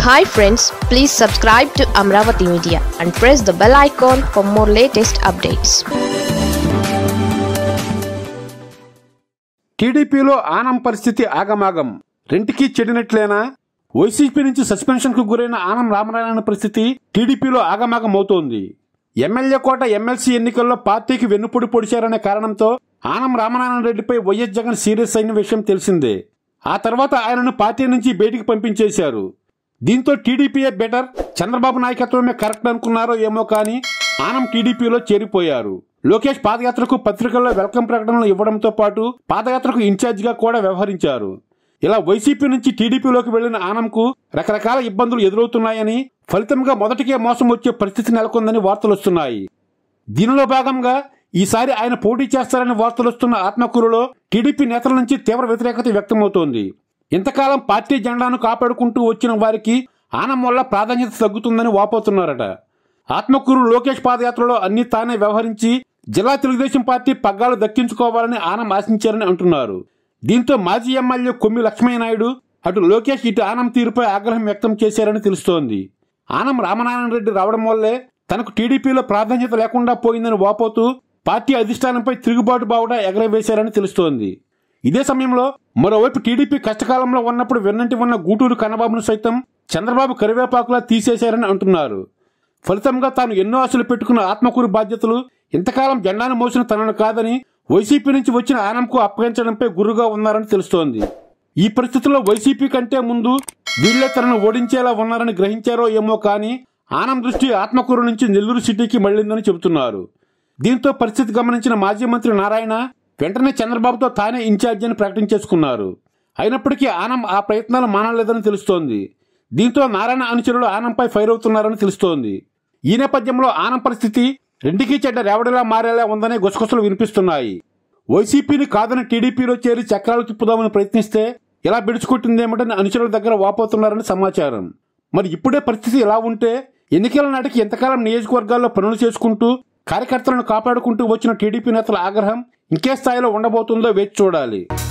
hi friends please subscribe to Amaravati media and press the bell icon for more latest updates టీడీపీలో ఆనం పరిస్థితి ఆగమాగం రెంటికి చెడినట్లేనా YCP నుంచి suspension కు గురైన ఆనం రామనారాయణ పరిస్థితి టీడీపీలో ఆగమాగం అవుతోంది ఎమ్మెల్యే కోట ఎమ్మెల్సీ ఎన్నికల్లో పార్టీకి వెన్నుపొడి పొడిచారనే కారణంతో ఆనం రామనారాయణ రెడ్డిపై వైఎస్ జగన్ సీరియస్ అయిన విషయం తెలిసిందే ఆ తర్వాత ఆయనను పార్టీ నుంచి బయటికి పంపించేశారు దీంతో టీడీపీయే బెటర్ చంద్రబాబు నాయకత్వమే కరెక్ట్ అనుకున్నారో ఏమో కానీ ఆనం టీడీపీలో చేరిపోయారు లోకేష్ పాదయాత్రకు పత్రికల్లో వెల్కమ్ ప్రకటనలు ఇవ్వడంతో పాటు పాదయాత్రకు ఇన్ఛార్జిగా కూడా వ్యవహరించారు ఇలా వైసీపీ నుంచి టీడీపీలోకి వెళ్లిన ఆనంకు రకరకాల ఇబ్బందులు ఎదురవుతున్నాయని ఫలితంగా మొదటికే మోసం వచ్చే పరిస్థితి నెలకొందని వార్తలు వస్తున్నాయి దీనిలో భాగంగా ఈసారి ఆయన పోటీ చేస్తారని వార్తలు వస్తున్న ఆత్మకూరులో టీడీపీ నేతల నుంచి తీవ్ర వ్యతిరేకత వ్యక్తమవుతోంది ఇంతకాలం పార్టీ జెండాను కాపాడుకుంటూ వచ్చిన వారికి ఆనం వల్ల ప్రాధాన్యత తగ్గుతుందని వాపోతున్నారట ఆత్మకూరు లోకేష్ పాదయాత్రలో అన్ని తానే వ్యవహరించి జిల్లా తెలుగుదేశం పార్టీ పగ్గాలు దక్కించుకోవాలని ఆనం ఆశించారని అంటున్నారు దీంతో మాజీ ఎమ్మెల్యే కొమ్మి లక్ష్మీనాయుడు అటు లోకేష్ ఇటు ఆనం తీరుపై ఆగ్రహం వ్యక్తం చేశారని తెలుస్తోంది ఆనం రామనారాయణ రెడ్డి రావడం వల్లే తనకు టీడీపీలో ప్రాధాన్యత లేకుండా పోయిందని వాపోతూ పార్టీ అధిష్టానంపై తిరుగుబాటు బావుట ఎగరవేశారని తెలుస్తోంది ఇదే సమయంలో మరోవైపు టీడీపీ కష్టకాలంలో ఉన్నప్పుడు వెన్నంటి ఉన్న గూటూరు కన్నబాబును సైతం చంద్రబాబు కరివేపాకులా తీసేశారని అంటున్నారు ఫలితంగా తాను ఎన్నో ఆశలు పెట్టుకున్న ఆత్మకూరు బాధ్యతలు ఇంతకాలం జెండాను మోసిన తనను కాదని వైసీపీ నుంచి వచ్చిన ఆనంకు అప్పగించడంపై గురుగా ఉన్నారని తెలుస్తోంది ఈ పరిస్థితుల్లో వైసీపీ కంటే ముందు వీళ్లే తనను ఓడించేలా ఉన్నారని గ్రహించారో ఏమో కానీ ఆనం దృష్టి ఆత్మకూరు నుంచి నెల్లూరు సిటీకి మళ్లిందని చెబుతున్నారు దీంతో పరిస్థితి గమనించిన మాజీ మంత్రి నారాయణ వెంటనే చంద్రబాబుతో తానే ఇన్ఛార్జి అని ప్రకటించేసుకున్నారు అయినప్పటికీ ఆనం ఆ ప్రయత్నాలు మానలేదని తెలుస్తోంది దీంతో నారాయణ అనుచరులు ఆనంపై ఫైర్ అవుతున్నారని తెలుస్తోంది ఈ నేపథ్యంలో ఆనం పరిస్థితి రెండుకి చెడ్డ రేవడిలా మారేలా ఉందనే గుసగుసలు వినిపిస్తున్నాయి వైసీపీని కాదని టీడీపీలో చేరి చక్రాలు తిప్పుదామని ప్రయత్నిస్తే ఇలా బిడుచుకొట్టిందేమిటని అనుచరుల దగ్గర వాపోతున్నారని సమాచారం మరి ఇప్పుడే పరిస్థితి ఇలా ఉంటే ఎన్నికల నాటికి ఎంతకాలం నియోజకవర్గాల్లో పనులు చేసుకుంటూ కార్యకర్తలను కాపాడుకుంటూ వచ్చిన టీడీపీ నేతల ఆగ్రహం ఇంకే స్థాయిలో ఉండబోతుందో వేచి చూడాలి